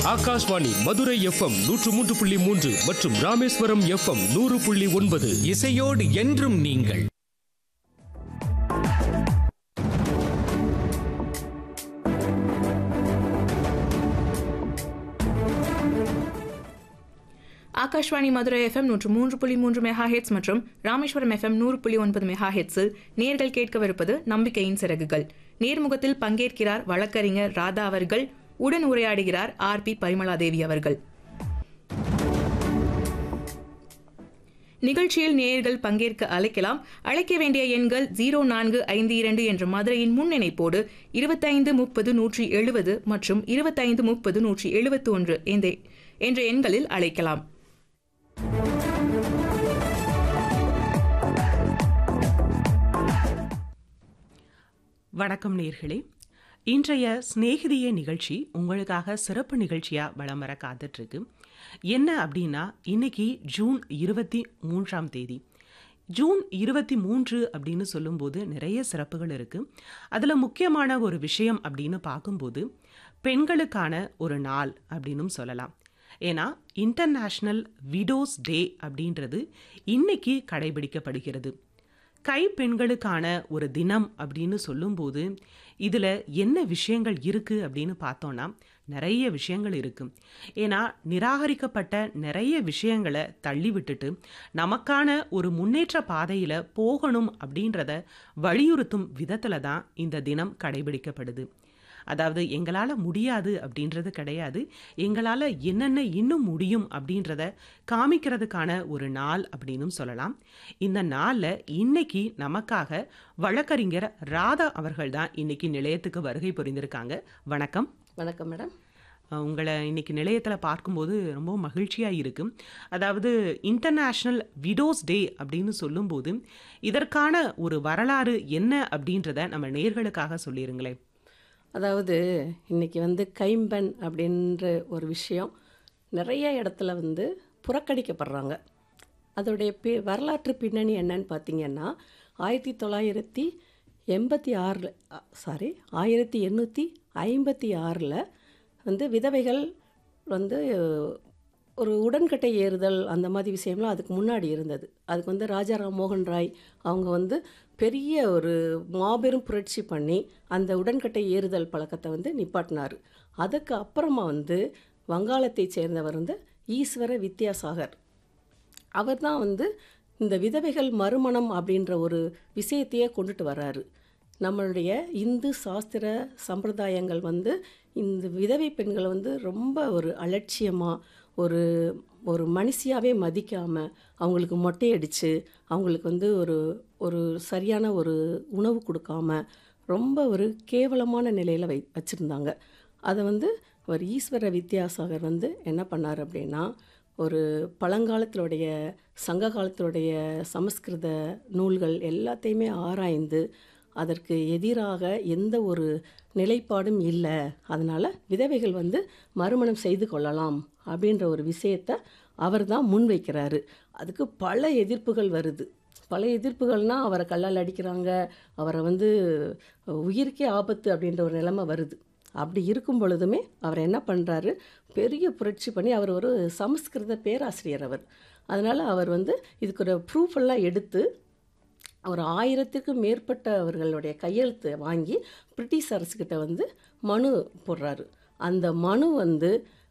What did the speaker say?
Akashvani Madurai FM நூற்று மூன்று புள்ளி மூன்று மற்றும் ராமேஸ்வரம் எஃப்எம் நூறு புள்ளி ஒன்பது இசையோடு என்றும் நீங்கள் ஆகாஷ்வாணி மதுரை எஃப்எம் நூற்று மூன்று புள்ளி மூன்று மெகா ஹெட்ஸ் மற்றும் ராமேஸ்வரம் எஃப்எம் நூறு புள்ளி ஒன்பது மெகா ஹெட்ஸில் நேர்கள் கேட்கவிருப்பது நம்பிக்கையின் சிறகுகள் நேர்முகத்தில் பங்கேற்கிறார் வழக்கறிஞர் ராதா அவர்கள் உடன் உரையாடுகிறார் ஆர் பி பரிமளாதேவி அவர்கள் நிகழ்ச்சியில் நேயர்கள் பங்கேற்க அழைக்கலாம் அழைக்க வேண்டிய எண்கள் ஜீரோ நான்கு ஐந்து இரண்டு என்ற மதுரையின் முன்னிணைப்போடு இருபத்தைந்து முப்பது நூற்றி எழுபது மற்றும் இருபத்தைந்து முப்பது நூற்றி எழுபத்தி ஒன்று என்ற எண்களில் அழைக்கலாம் வணக்கம் நேர்களே இன்றைய சிநேகிதிய நிகழ்ச்சி உங்களுக்காக சிறப்பு நிகழ்ச்சியாக வலம் வர காத்துட்ருக்கு என்ன அப்படின்னா இன்னைக்கு ஜூன் இருபத்தி மூன்றாம் தேதி ஜூன் இருபத்தி மூன்று அப்படின்னு சொல்லும்போது நிறைய சிறப்புகள் இருக்குது அதில் முக்கியமான ஒரு விஷயம் அப்படின்னு பார்க்கும்போது பெண்களுக்கான ஒரு நாள் அப்படின்னும் சொல்லலாம் ஏன்னா இன்டர்நேஷ்னல் விடோஸ் டே அப்படின்றது இன்னைக்கு கடைபிடிக்கப்படுகிறது கைப்பெண்களுக்கான ஒரு தினம் அப்படின்னு சொல்லும்போது இதில் என்ன விஷயங்கள் இருக்குது அப்படின்னு பார்த்தோன்னா நிறைய விஷயங்கள் இருக்குது ஏன்னா நிராகரிக்கப்பட்ட நிறைய விஷயங்களை தள்ளி விட்டுட்டு நமக்கான ஒரு முன்னேற்ற பாதையில் போகணும் அப்படின்றத வலியுறுத்தும் விதத்தில் தான் இந்த தினம் கடைபிடிக்கப்படுது அதாவது எங்களால் முடியாது அப்படின்றது கிடையாது எங்களால் என்னென்ன இன்னும் முடியும் அப்படின்றத காமிக்கிறதுக்கான ஒரு நாள் அப்படின்னு சொல்லலாம் இந்த நாளில் இன்னைக்கு நமக்காக வழக்கறிஞர் ராதா அவர்கள் தான் இன்னைக்கு நிலையத்துக்கு வருகை புரிந்திருக்காங்க வணக்கம் வணக்கம் மேடம் அஹ் உங்களை இன்னைக்கு நிலையத்தில் பார்க்கும்போது ரொம்ப மகிழ்ச்சியாக இருக்கும் அதாவது இன்டர்நேஷ்னல் விடோஸ் டே அப்படின்னு சொல்லும்போது இதற்கான ஒரு வரலாறு என்ன அப்படின்றத நம்ம நேர்களுக்காக சொல்லிடுங்களேன் அதாவது இன்னைக்கு வந்து கைம்பெண் அப்படின்ற ஒரு விஷயம் நிறைய இடத்துல வந்து புறக்கணிக்கப்படுறாங்க அதோடைய பி வரலாற்று பின்னணி என்னன்னு பார்த்தீங்கன்னா ஆயிரத்தி தொள்ளாயிரத்தி எண்பத்தி ஆறில் சாரி ஆயிரத்தி எண்ணூற்றி ஐம்பத்தி ஆறில் வந்து விதவைகள் வந்து ஒரு உடன்கட்டை ஏறுதல் அந்த மாதிரி விஷயம்லாம் அதுக்கு முன்னாடி இருந்தது அதுக்கு வந்து ராஜாராம் மோகன் ராய் அவங்க வந்து பெரிய ஒரு மாபெரும் புரட்சி பண்ணி அந்த உடன்கட்டை ஏறுதல் பழக்கத்தை வந்து நிப்பாட்டினார் அதுக்கு அப்புறமா வந்து வங்காளத்தை சேர்ந்தவர் வந்து ஈஸ்வர வித்யாசாகர் அவர் தான் வந்து இந்த விதவைகள் மறுமணம் அப்படின்ற ஒரு விஷயத்தையே கொண்டுட்டு வர்றாரு நம்மளுடைய இந்து சாஸ்திர சம்பிரதாயங்கள் வந்து இந்த விதவை பெண்களை வந்து ரொம்ப ஒரு அலட்சியமாக ஒரு ஒரு மனுஷியாவே மதிக்காமல் அவங்களுக்கு மொட்டையடித்து அவங்களுக்கு வந்து ஒரு ஒரு சரியான ஒரு உணவு கொடுக்காம ரொம்ப ஒரு கேவலமான நிலையில் வை வச்சுருந்தாங்க அதை வந்து ஒரு ஈஸ்வர வித்யாசாகர் வந்து என்ன பண்ணார் அப்படின்னா ஒரு பழங்காலத்தினுடைய சங்க காலத்தினுடைய சமஸ்கிருத நூல்கள் எல்லாத்தையுமே ஆராய்ந்து அதற்கு எதிராக எந்த ஒரு நிலைப்பாடும் இல்லை அதனால் விதவைகள் வந்து மறுமணம் செய்து கொள்ளலாம் அப்படின்ற ஒரு விஷயத்தை அவர் தான் முன்வைக்கிறாரு அதுக்கு பல எதிர்ப்புகள் வருது பல எதிர்ப்புகள்னால் அவரை கல்லால் அடிக்கிறாங்க அவரை வந்து உயிருக்கே ஆபத்து அப்படின்ற ஒரு நிலைமை வருது அப்படி இருக்கும் பொழுதுமே அவர் என்ன பண்ணுறாரு பெரிய புரட்சி பண்ணி அவர் ஒரு சமஸ்கிருத பேராசிரியர் அவர் அதனால் அவர் வந்து இதுக்கு ஒரு ப்ரூஃப் எல்லாம் எடுத்து ஒரு ஆயிரத்துக்கும் மேற்பட்டவர்களுடைய கையெழுத்து வாங்கி பிரிட்டிஷ் அரசுக்கிட்ட வந்து மனு போடுறாரு அந்த மனு வந்து